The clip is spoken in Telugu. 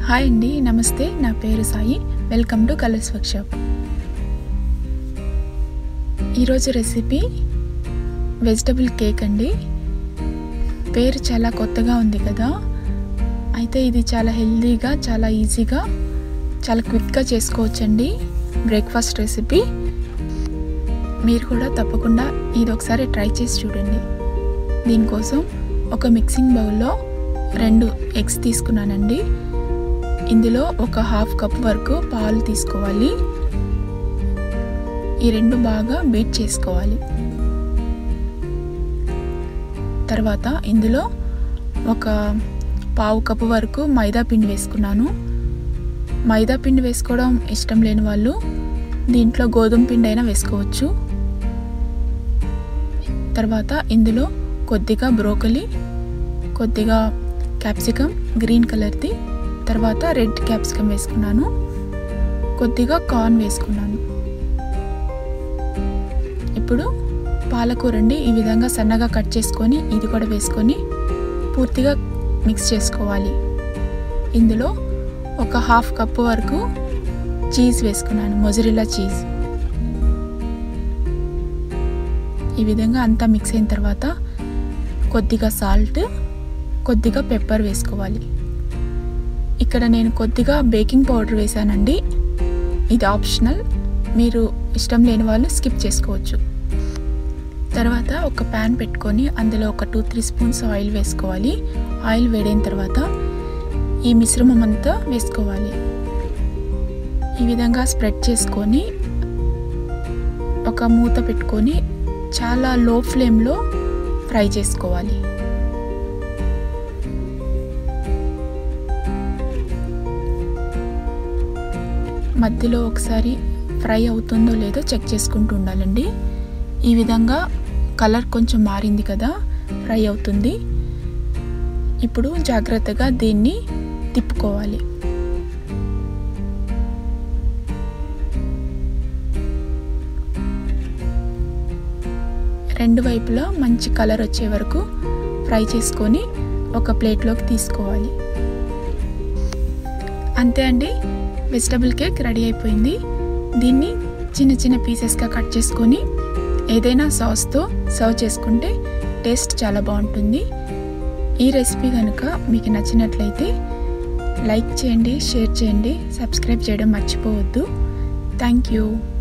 హాయ్ అండి నమస్తే నా పేరు Sai welcome to Colours Workshop ఈరోజు రెసిపీ వెజిటబుల్ కేక్ అండి పేరు చాలా కొత్తగా ఉంది కదా అయితే ఇది చాలా హెల్తీగా చాలా ఈజీగా చాలా క్విక్గా చేసుకోవచ్చండి బ్రేక్ఫాస్ట్ రెసిపీ మీరు కూడా తప్పకుండా ఇది ఒకసారి ట్రై చేసి చూడండి దీనికోసం ఒక మిక్సింగ్ బౌల్లో రెండు ఎగ్స్ తీసుకున్నానండి ఇందులో ఒక హాఫ్ కప్ వరకు పాలు తీసుకోవాలి ఈ రెండు బాగా బీట్ చేసుకోవాలి తర్వాత ఇందులో ఒక పావు కప్పు వరకు మైదా పిండి వేసుకున్నాను మైదా పిండి వేసుకోవడం ఇష్టం లేని వాళ్ళు దీంట్లో గోధుమ పిండి అయినా వేసుకోవచ్చు తర్వాత ఇందులో కొద్దిగా బ్రోకలీ కొద్దిగా క్యాప్సికమ్ గ్రీన్ కలర్ది తర్వాత రెడ్ క్యాప్సికమ్ వేసుకున్నాను కొద్దిగా కార్న్ వేసుకున్నాను ఇప్పుడు పాలకూర అండి ఈ విధంగా సన్నగా కట్ చేసుకొని ఇది కూడా వేసుకొని పూర్తిగా మిక్స్ చేసుకోవాలి ఇందులో ఒక హాఫ్ కప్పు వరకు చీజ్ వేసుకున్నాను మొజరిల్లా చీజ్ ఈ విధంగా అంతా మిక్స్ అయిన తర్వాత కొద్దిగా సాల్ట్ కొద్దిగా పెప్పర్ వేసుకోవాలి ఇక్కడ నేను కొద్దిగా బేకింగ్ పౌడర్ వేసానండి ఇది ఆప్షనల్ మీరు ఇష్టం లేని వాళ్ళు స్కిప్ చేసుకోవచ్చు తర్వాత ఒక ప్యాన్ పెట్టుకొని అందులో ఒక టూ త్రీ స్పూన్స్ ఆయిల్ వేసుకోవాలి ఆయిల్ వేడైన తర్వాత ఈ మిశ్రమం అంతా వేసుకోవాలి ఈ విధంగా స్ప్రెడ్ చేసుకొని ఒక మూత పెట్టుకొని చాలా లో ఫ్లేమ్లో ఫ్రై చేసుకోవాలి మధ్యలో ఒకసారి ఫ్రై అవుతుందో లేదో చెక్ చేసుకుంటూ ఉండాలండి ఈ విధంగా కలర్ కొంచెం మారింది కదా ఫ్రై అవుతుంది ఇప్పుడు జాగ్రత్తగా దీన్ని తిప్పుకోవాలి రెండు వైపులా మంచి కలర్ వచ్చే వరకు ఫ్రై చేసుకొని ఒక ప్లేట్లోకి తీసుకోవాలి అంతే అండి వెజిటబుల్ కేక్ రెడీ అయిపోయింది దీన్ని చిన్న చిన్న పీసెస్గా కట్ చేసుకొని ఏదైనా సాస్తో సర్వ్ చేసుకుంటే టేస్ట్ చాలా బాగుంటుంది ఈ రెసిపీ కనుక మీకు నచ్చినట్లయితే లైక్ చేయండి షేర్ చేయండి సబ్స్క్రైబ్ చేయడం మర్చిపోవద్దు థ్యాంక్ యూ